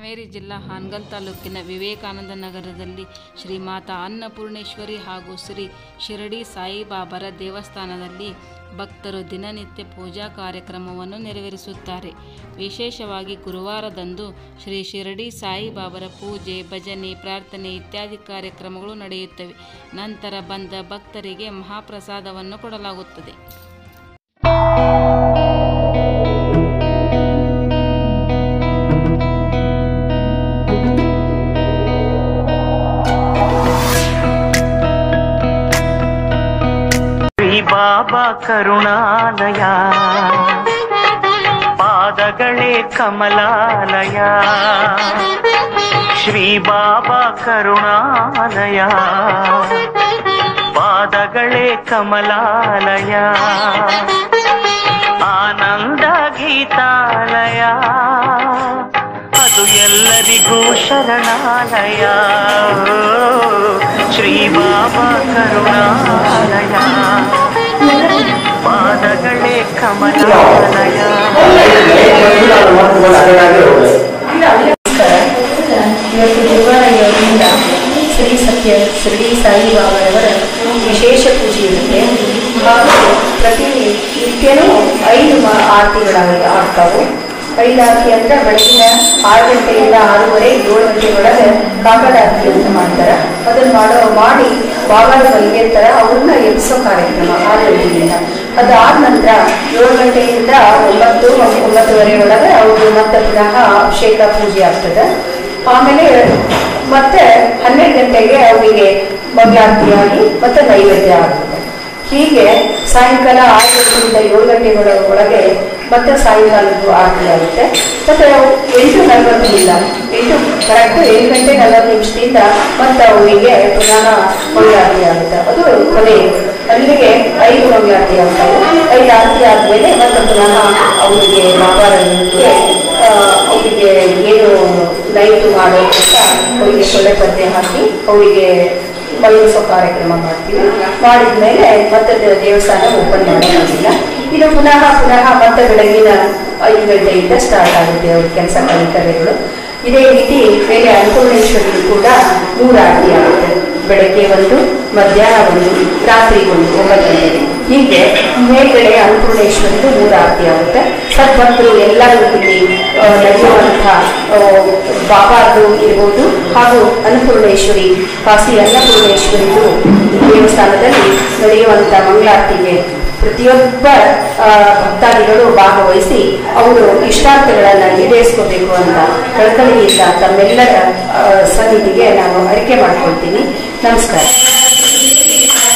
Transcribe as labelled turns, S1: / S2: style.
S1: ಹಾವೇರಿ ಜಿಲ್ಲಾ ಹಾನಗಲ್ ತಾಲೂಕಿನ ವಿವೇಕಾನಂದ ನಗರದಲ್ಲಿ ಶ್ರೀ ಮಾತಾ ಅನ್ನಪೂರ್ಣೇಶ್ವರಿ ಹಾಗೂ ಶ್ರೀ ಶಿರಡಿ ಸಾಯಿಬಾಬರ ದೇವಸ್ಥಾನದಲ್ಲಿ ಭಕ್ತರು ದಿನನಿತ್ಯ ಪೂಜಾ ಕಾರ್ಯಕ್ರಮವನ್ನು ನೆರವೇರಿಸುತ್ತಾರೆ ವಿಶೇಷವಾಗಿ ಗುರುವಾರದಂದು ಶ್ರೀ ಶಿರಡಿ ಸಾಯಿಬಾಬರ ಪೂಜೆ ಭಜನೆ ಪ್ರಾರ್ಥನೆ ಇತ್ಯಾದಿ ಕಾರ್ಯಕ್ರಮಗಳು ನಡೆಯುತ್ತವೆ ನಂತರ ಬಂದ ಭಕ್ತರಿಗೆ ಮಹಾಪ್ರಸಾದವನ್ನು ಕೊಡಲಾಗುತ್ತದೆ
S2: ಶ್ರೀ ಬಾಬಾ ಕರುಣಾಲಯ ಪಾದಗಳೇ ಕಮಲಾಲಯ ಶ್ರೀ ಬಾಬಾ ಕರುಣಾಲಯ ಪಾದಗಳೇ ಕಮಲಾಲಯ ಆನಂದ ಗೀತಾಲಯ ಅದು ಎಲ್ಲರಿಗೂ ಶರಣಾಲಯ ಶ್ರೀ ಬಾಬಾ ಕರುಣಾಲಯ ಪಾದಗಳೇ ಕಮಲಾಲಯ
S3: ಇವತ್ತು ಗುರುವಾರ ಇರೋದ್ರಿಂದ ಶ್ರೀ ಸತ್ಯ ಶ್ರೀ ಸಾಯಿಬಾಬಾರವರ ವಿಶೇಷ ಪೂಜೆ ಇರುತ್ತೆ ಹಾಗೂ ಪ್ರತಿ ನಿತ್ಯನೂ ಐದು ಮ- ಆರತಿಗಳಾಗಿ ಆಗ್ತಾವು ಐದು ಆರತಿ ಅಂದ್ರೆ ಬೆಳಗಿನ ಆರು ಗಂಟೆಯಿಂದ ಆರೂವರೆ ಏಳು ಗಂಟೆ ಒಳಗೆ ಕಾಕಡ ಆರತಿ ಅಂತ ಮಾಡ್ತಾರೆ ಅದನ್ನು ಮಾಡೋ ಮಾಡಿ ಬಾಬಾರ ಮಲಗಿರ್ತಾರೆ ಅವ್ರನ್ನ ಎಬ್ಸೋ ಕಾರ್ಯಕ್ರಮ ಆರು ಗಂಟೆಯಿಂದ ಅದಾದ ನಂತರ ಏಳು ಗಂಟೆಯಿಂದ ಒಂಬತ್ತು ಒಂಬತ್ತುವರೆ ಒಳಗೆ ಅವರು ಮತ್ತೆ ಪುನಃ ಅಭಿಷೇಕ ಪೂಜೆ ಆಗ್ತದೆ ಆಮೇಲೆ ಮತ್ತೆ ಹನ್ನೆರಡು ಗಂಟೆಗೆ ಅವರಿಗೆ ಮಂಗಳಾರತಿಯಾಗಿ ಮತ್ತೆ ನೈವೇದ್ಯ ಆಗುತ್ತೆ ಹೀಗೆ ಸಾಯಂಕಾಲ ಆರು ಗಂಟೆಯಿಂದ ಏಳು ಗಂಟೆಗಳ ಒಳಗೆ ಮತ್ತೆ ಸಾಯಂಕಾಲದ್ದು ಆರತಿ ಆಗುತ್ತೆ ಮತ್ತೆ ಅವು ಎಂಟು ನಲವತ್ತರಿಂದ ಎಂಟು ಕರೆಕ್ಟ್ ಏಳು ಗಂಟೆ ನಲವತ್ತು ನಿಮಿಷದಿಂದ ಮತ್ತೆ ಅವರಿಗೆ ಪುನಃ ಮಂಗಳಾರತಿ ಆಗುತ್ತೆ ಅದು ಕೊನೆ ಅಲ್ಲಿಗೆ ಐದು ಮಂಗಳಾರತಿ ಆಗ್ತವೆ ಐದು ಆರತಿ ಆದಮೇಲೆ ಮತ್ತೆ ಪುನಃ ಅವರಿಗೆ ಬಾಬಾರನಿಗೆ ಅವರಿಗೆ ಏನು ಲೈಟ್ ಮಾಡೋ ಅಂತ ಅವರಿಗೆ ಸೊಳ್ಳೆ ಪದ್ಯ ಹಾಕಿ ಅವರಿಗೆ ಮಲಗಿಸೋ ಕಾರ್ಯಕ್ರಮ ಮಾಡ್ತೀವಿ ಮಾಡಿದ್ಮೇಲೆ ಮತ್ತೆ ದೇ- ದೇವಸ್ಥಾನ ಓಪನ್ ಮಾಡೋದಿಲ್ಲ ಇದು ಪುನಃ ಪುನಃ ಮತ್ತೆ ಬೆಳಗಿನ ಐದು ಗಂಟೆಯಿಂದ ಸ್ಟಾರ್ಟ್ ಆಗುತ್ತೆ ಅವ್ರ ಕೆಲಸ ಕಲಿಕಲೆಗಳು ಇದೇ ರೀತಿ ಮೇಲೆ ಅನ್ನಪೂರ್ಣೇಶ್ವರಿ ಕೂಡ ಮೂರು ಆರತಿ ಆಗುತ್ತೆ ಬೆಳಗ್ಗೆ ಒಂದು ಮಧ್ಯಾಹ್ನ ಒಂದು ರಾತ್ರಿ ಒಂದು ಒಂಬತ್ತು ಗಂಟೆಗೆ ಹೀಗೆ ಮೇಲ್ಗಡೆ ಅನ್ನಪೂರ್ಣೇಶ್ವರಿದು ಮೂರು ಆರತಿ ಆಗುತ್ತೆ ಸದ್ಭಕ್ತರು ಎಲ್ಲರೂ ಇಲ್ಲಿ ಆ, ನಡೆಯುವಂಥ ಆ, ಬಾಬಾದು ಇರ್ಬೋದು ಹಾಗೂ ಅನ್ನಪೂರ್ಣೇಶ್ವರಿ ಕಾಶಿ ಅನ್ನಪೂರ್ಣೇಶ್ವರಿದು ದೇವಸ್ಥಾನದಲ್ಲಿ ನಡೆಯುವಂಥ ಮಂಗಳಾರತಿಗೆ ಪ್ರತಿಯೊಬ್ಬ ಆ, ಭಕ್ತಾದಿಗಳು ಭಾಗವಹಿಸಿ ಅವರು ಇಷ್ಟಾರ್ಥಗಳನ್ನು ಈಡೇರಿಸ್ಕೋಬೇಕು ಅಂತ ಕಳಕಳಿಯಿಂದ ತಮ್ಮೆಲ್ಲರ ಆ, ಸನ್ನಿಧಿಗೆ ನಾನು ಅರಿಕೆ ಮಾಡ್ಕೊಳ್ತೀನಿ ನಮಸ್ಕಾರ